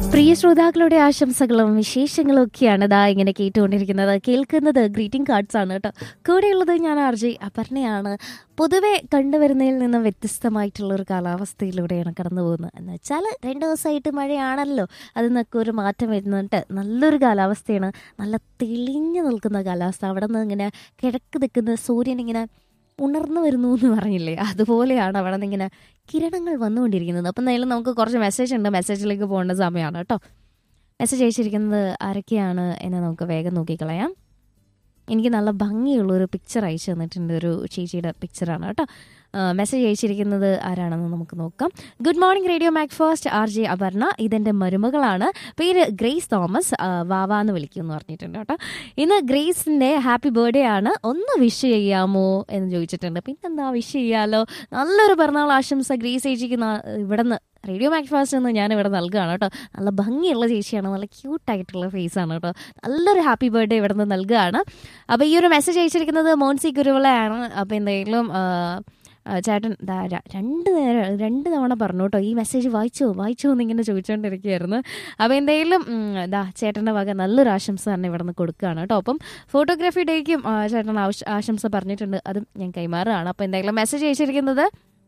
പ്രിയ ശ്രോതാക്കളുടെ ആശംസകളും വിശേഷങ്ങളും ഒക്കെയാണ് ഇതാ ഇങ്ങനെ കേട്ടുകൊണ്ടിരിക്കുന്നത് കേൾക്കുന്നത് ഗ്രീറ്റിംഗ് കാർഡ്സ് ആണ് കേട്ടോ കൂടെയുള്ളത് ഞാൻ ആർജി അപർണയാണ് പൊതുവെ കണ്ടുവരുന്നതിൽ നിന്നും വ്യത്യസ്തമായിട്ടുള്ള ഒരു കാലാവസ്ഥയിലൂടെയാണ് കടന്നു പോകുന്നത് എന്ന് വെച്ചാൽ രണ്ട് ദിവസമായിട്ട് മഴയാണല്ലോ അതിൽ നിന്നൊക്കെ ഒരു മാറ്റം വരുന്നുണ്ട് നല്ലൊരു കാലാവസ്ഥയാണ് നല്ല തെളിഞ്ഞു നിൽക്കുന്ന കാലാവസ്ഥ അവിടെ നിന്ന് ഇങ്ങനെ കിഴക്ക് നിൽക്കുന്ന സൂര്യൻ ഇങ്ങനെ ഉണർന്നു വരുന്നു എന്ന് പറഞ്ഞില്ലേ അതുപോലെയാണ് അവിടെ നിന്ന് ഇങ്ങനെ കിരണങ്ങൾ വന്നുകൊണ്ടിരിക്കുന്നത് അപ്പം എന്തായാലും നമുക്ക് കുറച്ച് മെസ്സേജ് ഉണ്ട് മെസ്സേജിലേക്ക് പോകേണ്ട സമയമാണ് കേട്ടോ മെസ്സേജ് അയച്ചിരിക്കുന്നത് ആരൊക്കെയാണ് എന്ന് നമുക്ക് വേഗം നോക്കിക്കളയാം എനിക്ക് നല്ല ഭംഗിയുള്ള ഒരു പിക്ചർ അയച്ചു തന്നിട്ടുണ്ട് ഒരു ചേച്ചിയുടെ പിക്ചറാണ് കേട്ടോ മെസ്സേജ് അയച്ചിരിക്കുന്നത് ആരാണെന്ന് നമുക്ക് നോക്കാം good morning radio Mac first R J Aparna ഇതെൻ്റെ മരുമകളാണ് പേര് ഗ്രേസ് തോമസ് ആ, വാവ എന്ന് വിളിക്കും എന്ന് പറഞ്ഞിട്ടുണ്ട് കേട്ടോ ഇന്ന് ഗ്രേസിൻ്റെ ഹാപ്പി ബർത്ത്ഡേ ആണ് ഒന്ന് വിഷ് ചെയ്യാമോ എന്ന് ചോദിച്ചിട്ടുണ്ട് പിന്നെന്താ വിഷ് ചെയ്യാലോ നല്ലൊരു പിറന്നാൾ ആശംസ ഗ്രേസ് ചേച്ചിക്ക് ന- ഇവിടുന്ന് റേഡിയോ മാക് ഫാസ്റ്റ് എന്ന് ഞാൻ ഇവിടെ നൽകുകയാണ് കേട്ടോ നല്ല ഭംഗിയുള്ള ചേച്ചിയാണ് നല്ല ക്യൂട്ടായിട്ടുള്ള ഫേസ് ആണ് കേട്ടോ നല്ലൊരു ഹാപ്പി ബർത്ത്ഡേ ഇവിടെ നിന്ന് നൽകുകയാണ് അപ്പോൾ ഈ ഒരു മെസ്സേജ് അയച്ചിരിക്കുന്നത് മോൻസി കുരുവിളയാണ് അപ്പോൾ എന്തെങ്കിലും ആ, ആ, ചേട്ടൻ ദാ ര- രണ്ട് നേരം രണ്ട് തവണ പറഞ്ഞു കേട്ടോ ഈ മെസ്സേജ് വായിച്ചോ വായിച്ചോ എന്നിങ്ങനെ ചോദിച്ചുകൊണ്ടിരിക്കുകയായിരുന്നു അപ്പോൾ എന്തെങ്കിലും ഉം, ദാ ചേട്ടൻ്റെ വക നല്ലൊരു ആശംസ തന്നെ ഇവിടെ നിന്ന് കൊടുക്കുകയാണ് കേട്ടോ അപ്പം ഫോട്ടോഗ്രാഫി ഡേക്കും ആ, ചേട്ടൻ ആവശ്യ ആശംസ പറഞ്ഞിട്ടുണ്ട് അതും ഞാൻ കൈമാറുകയാണ് അപ്പോൾ എന്തെങ്കിലും മെസ്സേജ് അയച്ചിരിക്കുന്നത്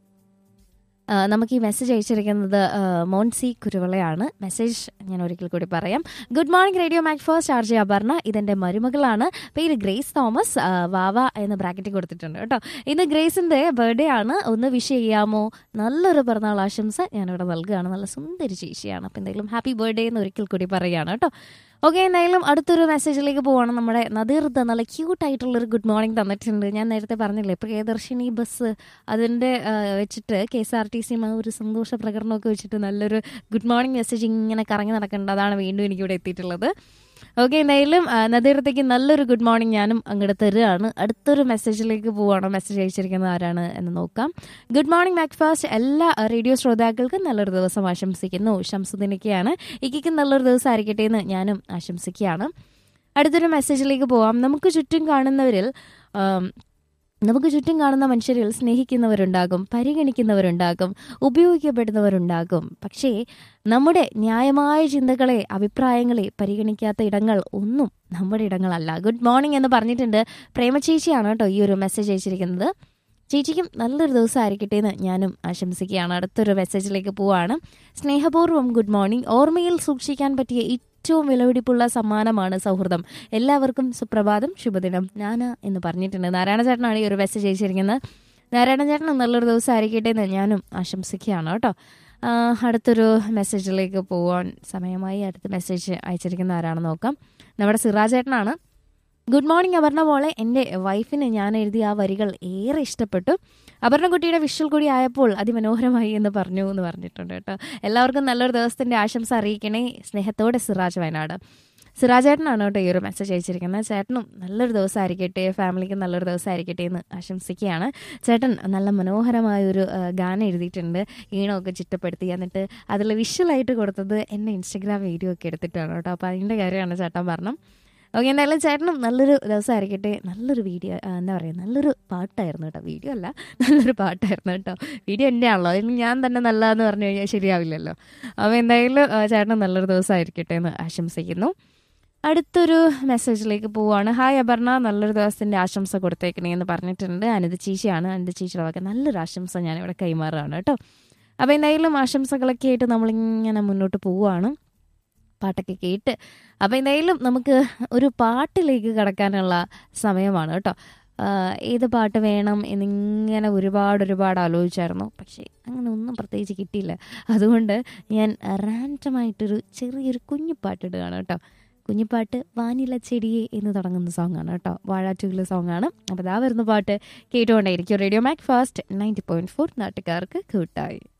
ആ, നമുക്ക് ഈ മെസ്സേജ് അയച്ചിരിക്കുന്നത് ആ, മോൻസി കുരുവിളയാണ് മെസ്സേജ് ഞാൻ ഒരിക്കൽ കൂടി പറയാം good morning radio Mac first R J Aparna ഇതെൻ്റെ മരുമകളാണ് പേര് ഗ്രേസ് തോമസ് ആ, വാവ എന്ന് ബ്രാക്കറ്റിൽ കൊടുത്തിട്ടുണ്ട് കേട്ടോ ഇന്ന് ഗ്രേസിൻ്റെ ബർത്ത്ഡേ ആണ് ഒന്ന് വിഷ് ചെയ്യാമോ നല്ലൊരു പിറന്നാൾ ആശംസ ഞാനിവിടെ നൽകുകയാണ് നല്ല സുന്ദരി ചേച്ചിയാണ് അപ്പോൾ എന്തെങ്കിലും ഹാപ്പി ബർത്ത്ഡേ എന്ന് ഒരിക്കൽ കൂടി പറയുകയാണ് കേട്ടോ ഓക്കെ എന്തായാലും അടുത്തൊരു മെസ്സേജിലേക്ക് പോവാണ് നമ്മുടെ നദീർത്ത നല്ല ക്യൂട്ടായിട്ടുള്ളൊരു ഗുഡ് മോർണിംഗ് തന്നിട്ടുണ്ട് ഞാൻ നേരത്തെ പറഞ്ഞില്ലേ പ്രിയദർശിനി ബസ് അതിൻ്റെ ആ, വെച്ചിട്ട് K S R T C ഒരു സന്തോഷ പ്രകടനമൊക്കെ വെച്ചിട്ട് നല്ലൊരു ഗുഡ് മോർണിംഗ് മെസ്സേജ് ഇങ്ങനെ കറങ്ങി നടക്കേണ്ടത് അതാണ് വീണ്ടും എനിക്കിവിടെ എത്തിയിട്ടുള്ളത് ഓക്കെ എന്തായാലും ആ, നദീർത്തേക്ക് നല്ലൊരു ഗുഡ് മോർണിംഗ് ഞാനും അങ്ങോട്ട് തരുകയാണ് അടുത്തൊരു മെസ്സേജിലേക്ക് പോവാണ് മെസ്സേജ് അയച്ചിരിക്കുന്നത് ആരാണ് എന്ന് നോക്കാം ഗുഡ് മോർണിംഗ് ബ്രേക്ക്ഫാസ്റ്റ് എല്ലാ ആ, റേഡിയോ ശ്രോതാക്കൾക്കും നല്ലൊരു ദിവസം ആശംസിക്കുന്നു ഷംസുദിനൊക്കെയാണ് ഇക്കും നല്ലൊരു ദിവസം ആയിരിക്കട്ടെ എന്ന് ഞാനും ആശംസിക്കുകയാണ് അടുത്തൊരു മെസ്സേജിലേക്ക് പോവാം നമുക്ക് ചുറ്റും കാണുന്നവരിൽ ആം, നമുക്ക് ചുറ്റും കാണുന്ന മനുഷ്യരിൽ സ്നേഹിക്കുന്നവരുണ്ടാകും പരിഗണിക്കുന്നവരുണ്ടാകും ഉപയോഗിക്കപ്പെടുന്നവരുണ്ടാകും പക്ഷേ നമ്മുടെ ന്യായമായ ചിന്തകളെ അഭിപ്രായങ്ങളെ പരിഗണിക്കാത്ത ഇടങ്ങൾ ഒന്നും നമ്മുടെ ഇടങ്ങളല്ല ഗുഡ് മോർണിംഗ് എന്ന് പറഞ്ഞിട്ടുണ്ട് പ്രേമചേച്ചിയാണ് കേട്ടോ ഈ ഒരു മെസ്സേജ് അയച്ചിരിക്കുന്നത് ചേച്ചിക്കും നല്ലൊരു ദിവസം ആയിരിക്കട്ടെ എന്ന് ഞാനും ആശംസിക്കുകയാണ് അടുത്തൊരു മെസ്സേജിലേക്ക് പോവാണ് സ്നേഹപൂർവ്വം ഗുഡ് മോർണിംഗ് ഓർമ്മയിൽ സൂക്ഷിക്കാൻ പറ്റിയ ഏറ്റവും വിലപിടിപ്പുള്ള സമ്മാനമാണ് സൗഹൃദം എല്ലാവർക്കും സുപ്രഭാതം ശുഭദിനം ഞാന എന്ന് പറഞ്ഞിട്ടുണ്ട് നാരായണ ചേട്ടനാണ് ഈ ഒരു മെസ്സേജ് അയച്ചിരിക്കുന്നത് നാരായണ ചേട്ടനും നല്ലൊരു ദിവസം ആയിരിക്കട്ടെ എന്ന് ഞാനും ആശംസിക്കുകയാണ് കേട്ടോ ആ, അടുത്തൊരു മെസ്സേജിലേക്ക് പോവാൻ സമയമായി അടുത്ത മെസ്സേജ് അയച്ചിരിക്കുന്ന ആരാണെന്ന് നോക്കാം നമ്മുടെ സിറാജ് ചേട്ടനാണ് ഗുഡ് മോർണിംഗ് അപർണ മോളെ എൻ്റെ വൈഫിന് ഞാൻ എഴുതിയ ആ വരികൾ ഏറെ ഇഷ്ടപ്പെട്ടു അപർണ കുട്ടിയുടെ വിഷ്വൽ കൂടി ആയപ്പോൾ അതിമനോഹരമായി എന്ന് പറഞ്ഞു എന്ന് പറഞ്ഞിട്ടുണ്ട് കേട്ടോ എല്ലാവർക്കും നല്ലൊരു ദിവസത്തിൻ്റെ ആശംസ അറിയിക്കണേ സ്നേഹത്തോടെ സിറാജ് വയനാട് സിറാജ് ചേട്ടനാണ് കേട്ടോ ഈ ഒരു മെസ്സേജ് അയച്ചിരിക്കുന്നത് ചേട്ടനും നല്ലൊരു ദിവസം ആയിരിക്കട്ടെ ഫാമിലിക്ക് നല്ലൊരു ദിവസം ആയിരിക്കട്ടെ എന്ന് ആശംസിക്കുകയാണ് ചേട്ടൻ നല്ല മനോഹരമായ ഒരു ആ, ഗാനം എഴുതിയിട്ടുണ്ട് ഈണമൊക്കെ ചിട്ടപ്പെടുത്തി എന്നിട്ട് അതിൽ വിഷ്വലായിട്ട് കൊടുത്തത് എൻ്റെ ഇൻസ്റ്റഗ്രാം വീഡിയോ ഒക്കെ എടുത്തിട്ടാണ് കേട്ടോ അപ്പോൾ അതിൻ്റെ കാര്യമാണ് ചേട്ടൻ പറഞ്ഞു ഓക്കെ എന്തായാലും ചേട്ടനും നല്ലൊരു ദിവസമായിരിക്കട്ടെ നല്ലൊരു വീഡിയോ ആ, എന്താ പറയുക നല്ലൊരു പാട്ടായിരുന്നു കേട്ടോ വീഡിയോ അല്ല നല്ലൊരു പാട്ടായിരുന്നു കേട്ടോ വീഡിയോ എൻ്റെ ആണല്ലോ അതിന് ഞാൻ തന്നെ നല്ലതെന്ന് പറഞ്ഞു കഴിഞ്ഞാൽ ശരിയാവില്ലല്ലോ അപ്പോൾ എന്തായാലും ആ, ചേട്ടന് നല്ലൊരു ദിവസമായിരിക്കട്ടെ എന്ന് ആശംസിക്കുന്നു അടുത്തൊരു മെസ്സേജിലേക്ക് പോവുകയാണ് ഹായ് അപർണ നല്ലൊരു ദിവസത്തിൻ്റെ ആശംസ കൊടുത്തേക്കണേ എന്ന് പറഞ്ഞിട്ടുണ്ട് അനിത ചേച്ചിയാണ് അനിത ചേച്ചിയുടെ വക നല്ലൊരു ആശംസ ഞാനിവിടെ കൈമാറുകയാണ് കേട്ടോ അപ്പോൾ എന്തായാലും ആശംസകളൊക്കെ ആയിട്ട് നമ്മളിങ്ങനെ മുന്നോട്ട് പോവുകയാണ് പാട്ടൊക്കെ കേട്ട് അപ്പോൾ എന്തായാലും നമുക്ക് ഒരു പാട്ടിലേക്ക് കടക്കാനുള്ള സമയമാണ് കേട്ടോ ആഹ് ഏത് പാട്ട് വേണം എന്നിങ്ങനെ ഒരുപാട് ഒരുപാട് ആലോചിച്ചായിരുന്നു പക്ഷേ അങ്ങനെ ഒന്നും പ്രത്യേകിച്ച് കിട്ടിയില്ല അതുകൊണ്ട് ഞാൻ റാൻഡമായിട്ടൊരു ചെറിയൊരു കുഞ്ഞിപ്പാട്ട് ഇടുകയാണ് കേട്ടോ കുഞ്ഞിപ്പാട്ട് വാനില ചെടിയെ എന്ന് തുടങ്ങുന്ന സോങ്ങാണ് കേട്ടോ വാഴാറ്റുകിലെ സോങ്ങാണ് അപ്പോൾ ഇതാ വരുന്ന പാട്ട് കേട്ടുകൊണ്ടേയിരിക്കും radio Mac fast ninety point four നാട്ടുകാർക്ക് കൂട്ടായി